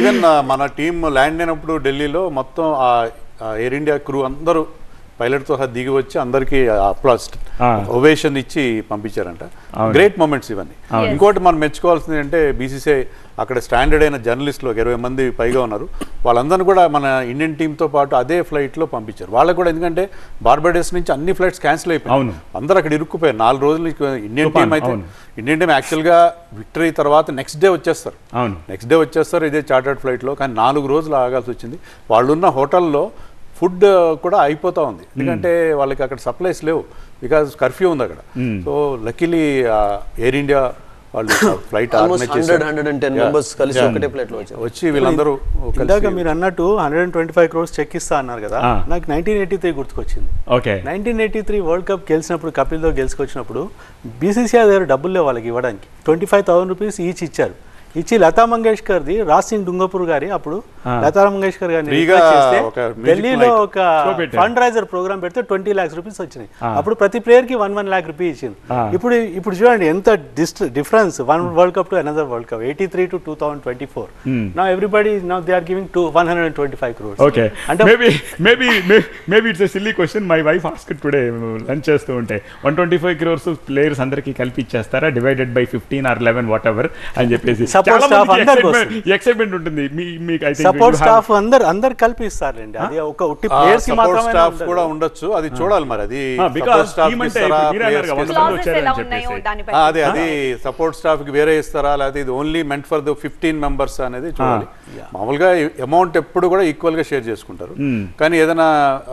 Even మన team land అయినప్పుడు ఢిల్లీలో మొత్తం ఆ ఎయిర్ ఇండియా క్రూ అందరూ పైలట్తో సహా దిగి వచ్చి అందరికీ అప్లాస్ ఆ. ఒవేషన్ ఇచ్చి పంపించారంట అవును. గ్రేట్ మూమెంట్స్ ఇవన్నీ అవును. ఇంకోటి మనం మెచ్చుకోవాల్సింది అంటే బీసీసీఐ అక్కడ స్టాండర్డ్ అయిన జర్నలిస్టులు ఒక ఇరవై మంది పైగా ఉన్నారు వాళ్ళందరినీ కూడా మన ఇండియన్ టీంతో పాటు అదే ఫ్లైట్లో పంపించారు వాళ్ళకు కూడా ఎందుకంటే బార్బడేస్ నుంచి అన్ని ఫ్లైట్స్ క్యాన్సిల్ అయిపోయాయి అవును. అందరూ అక్కడ ఇరుక్కుపోయారు నాలుగు రోజులు ఇండియన్ తుఫాన్, టీం అయితే అవును. ఇండియన్ టీం యాక్చువల్గా విక్టరీ తర్వాత నెక్స్ట్ డే వచ్చేస్తారు అవును నెక్స్ట్ డే వచ్చేస్తారు ఇదే చార్టర్డ్ ఫ్లైట్లో కానీ నాలుగు రోజులు ఆగాల్సి వచ్చింది వాళ్ళున్న హోటల్లో ఫుడ్ కూడా అయిపోతా ఉంది ఎందుకంటే వాళ్ళకి అక్కడ సప్లైస్ లేవు బికాజ్ కర్ఫ్యూ ఉంది అక్కడ Hmm. So luckily Air India వాళ్ళు flight almost hundred hundred and ten members కలిసి ఒకటే ప్లేట్ లో వచ్చారు వచ్చి వీళ్ళందరూ ఇందాక కలిసి మీరు అన్నట్టు hundred and twenty five crores check ఇస్తా అన్నారు కదా ఆ. నాకు నైన్టీన్ ఎయిటీ త్రీ గుర్తుకొచ్చింది okay nineteen eighty three world cup గెలిచినప్పుడు కపిల్తో గెలుచుకొచ్చినప్పుడు బీసీసీఐ దగ్గర డబ్బులు లేవు వాళ్ళకి ఇవ్వడానికి twenty five thousand rupees each ఇచ్చారు ఇచ్చి లతా మంగేష్కర్ది రాజ్ సింగ్ డుంగపూర్ గారి అప్పుడు ఆ. లతా మంగేష్కర్ గారిని ఫ్రీగా request చేస్తే ఒక music ఢిల్లీలో night ఒక show పెట్టారు. ఫండ్ రైజర్ ప్రోగ్రామ్ పెడితే ట్వంటీ లాక్స్ రూపీస్ వచ్చినాయి ఆ. అప్పుడు ప్రతి ప్లేయర్ కి వన్ వన్ లాక్ రూపీ ఇచ్చింది ఆ. ఇప్పుడు ఇప్పుడు చూడండి ఎంత డిస్ట్ difference one world cup to another world cup eighty three to two thousand twenty four Hmm. నా everybody now they are giving to one hundred and twenty five crores okay అంటే maybe maybe maybe it's silly question my wife ask today lunch చేస్తూ ఉంటే one twenty five crores players అందరికి కలిపి ఇచ్చేస్తారా divided by fifteen or eleven whatever అని చెప్పేసి Support staff అందరికి వస్తుంది. ఎక్సైట్మెంట్ ఉంటుంది మీ మీకు ఐ సపోర్ట్ స్టాఫ్ అందరు అందరు కలిపి ఇస్తారండి అది ఒక ఉట్టి ప్లేయర్స్ కి సపోర్ట్ మాత్రమే స్టాఫ్ కూడా ఉండొచ్చు అది చూడాలి మరి అది బికాస్ support staff టీమ్ కి అంటే ఇస్తారా, మీరే players అన్నారు కి వంద ఇస్తారా? మంది క్లాజెస్ ఎలా వచ్చారని ఉన్నాయో చెప్పేసి దానిపై ఆ, అదే అది సపోర్ట్ స్టాఫ్ కి వేరే ఇస్తారా లేకపోతే ఇది only meant for the fifteen members అనేది చూడాలి మామూలుగా అమౌంట్ ఎప్పుడు కూడా ఈక్వల్ గా షేర్ చేసుకుంటారు Hmm. కానీ ఏదైనా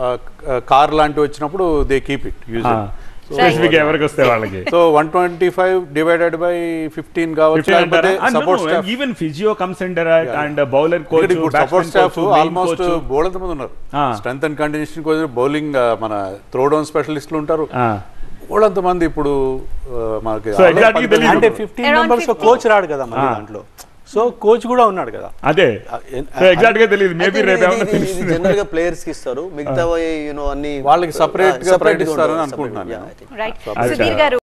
కార్ లాంటివి వచ్చినప్పుడు they keep it use specific ఎవరికి వస్తే వాళ్ళకి so one twenty five divided by fifteen కావచ్చు లేకపోతే support staff even physio comes under and bowler coach ఇప్పుడు సపోర్ట్ స్టాఫ్ ఆల్మోస్ట్ బోల్డ్ మంది ఉన్నారు ఆ. స్ట్రెంత్ అండ్ కండిషన్ కోసం బౌలింగ్ మన త్రో డౌన్ స్పెషలిస్టులు ఉంటారు బోల్డంత మంది ఇప్పుడు ఆ, మనకి So, exactly తెలీదు. అంటే ఫిఫ్టీన్ Around మెంబర్స్ లో 15. కోచ్ రాడు కదా మళ్ళీ దాంట్లో సో కోచ్ కూడా ఉన్నాడు కదా అదే ఎగ్జాక్ట్ గా తెలియదు మేబీ రేపు ఏమన్నా ఇది తెలుస్తుంది జనరల్ గా ప్లేయర్స్ కి ఇస్తారు మిగతా యూనో అన్ని వాళ్ళకి separate గా separate ప్రకటిస్తారని ఉంటుంది. అనుకుంటున్నాను Yeah, నేను. I think. రైట్ అది సుధీర్ గారు